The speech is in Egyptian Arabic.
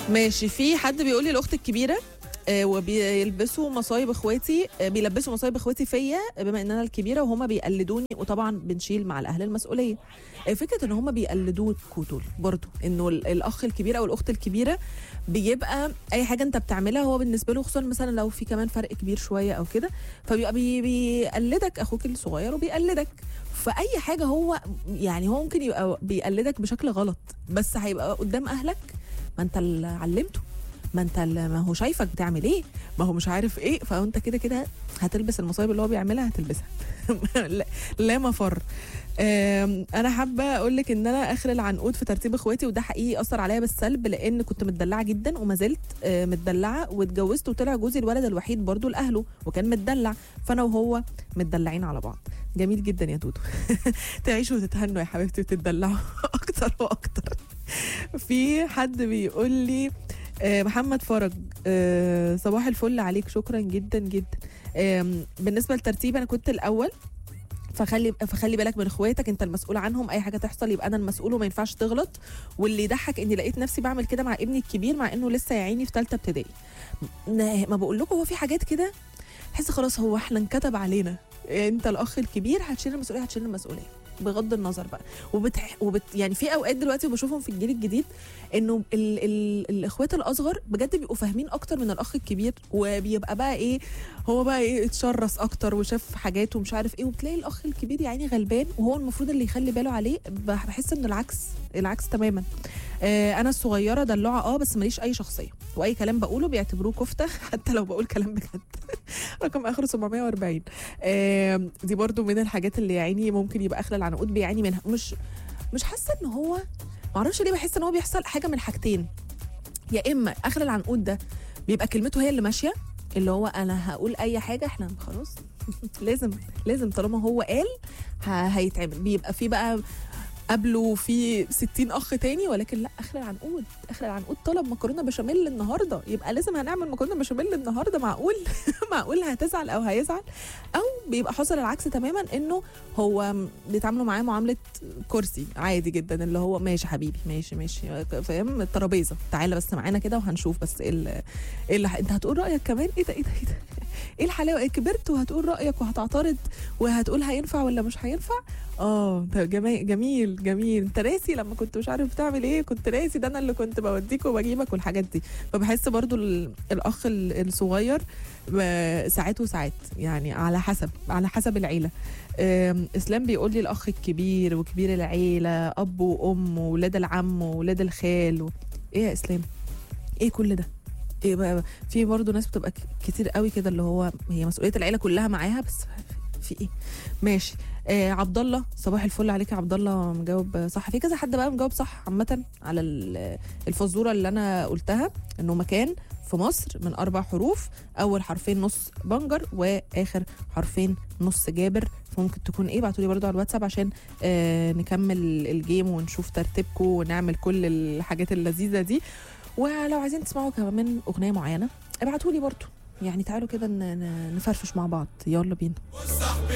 ماشي في حد بيقول لي الاخت الكبيره آه، وبيلبسوا مصايب اخواتي آه، بيلبسوا مصايب اخواتي فيا بما ان انا الكبيره وهما بيقلدوني وطبعا بنشيل مع الاهل المسؤوليه آه، فكره ان هما بيقلدوكوا دول برضو انه ال- الاخ الكبير او الاخت الكبيره بيبقى اي حاجه انت بتعملها هو بالنسبه له خصوصا مثلا لو في كمان فرق كبير شويه او كده فبيبقى بي بيقلدك اخوك الصغير وبيقلدك فاي حاجه هو يعني هو ممكن يبقى بيقلدك بشكل غلط بس هيبقى قدام اهلك ما انت اللي علمته ما انت اللي ما هو شايفك بتعمل ايه ما هو مش عارف ايه فانت كده كده هتلبس المصايب اللي هو بيعملها هتلبسها لا- لا مفر آم، انا حابه اقول لك ان انا اخر العنقود في ترتيب اخواتي وده حقيقي اثر عليا بالسلب لان كنت متدلعه جدا وما زلت آه، متدلعه واتجوزت وطلع جوزي الولد الوحيد برضو لاهله وكان متدلع فانا وهو متدلعين على بعض جميل جدا يا دودو تعيشوا وتتهنوا يا حبيبتي وتتدلعوا اكتر واكتر في حد بيقول لي آه، محمد فرج آه، صباح الفل عليك شكرا جدا جدا آم، بالنسبه للترتيب انا كنت الاول فخلي فخلي بالك من اخواتك انت المسؤول عنهم اي حاجه تحصل يبقى انا المسؤول وما ينفعش تغلط واللي يضحك اني لقيت نفسي بعمل كده مع ابني الكبير مع انه لسه يا عيني في ثالثه ابتدائي م- ما بقول لكم هو في حاجات كده تحس خلاص هو احنا انكتب علينا انت الاخ الكبير هتشيل المسؤوليه هتشيل المسؤوليه بغض النظر بقى وبتح... وبت... يعني في اوقات دلوقتي بشوفهم في الجيل الجديد انه ال... ال... الاخوات الاصغر بجد بيبقوا فاهمين اكتر من الاخ الكبير وبيبقى بقى ايه هو بقى ايه اتشرس اكتر وشاف حاجات ومش عارف ايه وبتلاقي الاخ الكبير يعني غلبان وهو المفروض اللي يخلي باله عليه بح- بحس ان العكس العكس تماما آه انا الصغيره دلوعه اه بس ماليش اي شخصيه واي كلام بقوله بيعتبروه كفته حتى لو بقول كلام بجد رقم اخره 740 آه دي برضو من الحاجات اللي يعني ممكن يبقى اخر العنقود بيعاني منها مش مش حاسه ان هو معرفش ليه بحس ان هو بيحصل حاجه من حاجتين يا اما اخر العنقود ده بيبقى كلمته هي اللي ماشيه اللي هو انا هقول اي حاجه احنا خلاص لازم لازم طالما هو قال ه- هيتعمل بيبقى في بقى قبله في 60 اخ تاني ولكن لا اخر العنقود اخر العنقود طلب مكرونه بشاميل النهارده يبقى لازم هنعمل مكرونه بشاميل النهارده معقول معقول هتزعل او هيزعل او بيبقى حصل العكس تماما انه هو بيتعاملوا معاه معامله كرسي عادي جدا اللي هو ماشي حبيبي ماشي ماشي فاهم الترابيزه تعالى بس معانا كده وهنشوف بس ايه ال- ايه اللي ح- انت هتقول رايك كمان ايه ده ايه ده ايه ده ايه الحلاوه إيه كبرت وهتقول رايك وهتعترض وهتقول هينفع ولا مش هينفع اه ده جميل جميل جميل انت ناسي لما كنت مش عارف بتعمل ايه كنت ناسي ده انا اللي كنت بوديك وبجيبك والحاجات دي فبحس برضو ال- الاخ ال- الصغير ب- ساعات وساعات يعني على حسب على حسب العيله آم، اسلام بيقول لي الاخ الكبير وكبير العيله اب وام وولاد العم وولاد الخال و... ايه يا اسلام ايه كل ده ايه بقى في برضه ناس بتبقى ك- كتير قوي كده اللي هو هي مسؤوليه العيله كلها معاها بس في ايه ماشي آه عبد الله صباح الفل عليك يا عبد الله مجاوب صح في كذا حد بقى مجاوب صح عامه على ال- الفزوره اللي انا قلتها انه مكان في مصر من اربع حروف اول حرفين نص بنجر واخر حرفين نص جابر فممكن تكون ايه ابعتوا لي برضو على الواتساب عشان آه نكمل الجيم ونشوف ترتيبكم ونعمل كل الحاجات اللذيذه دي ولو عايزين تسمعوا كمان اغنيه معينه ابعتوا لي برضو يعني تعالوا كده ن- ن- نفرفش مع بعض يلا بينا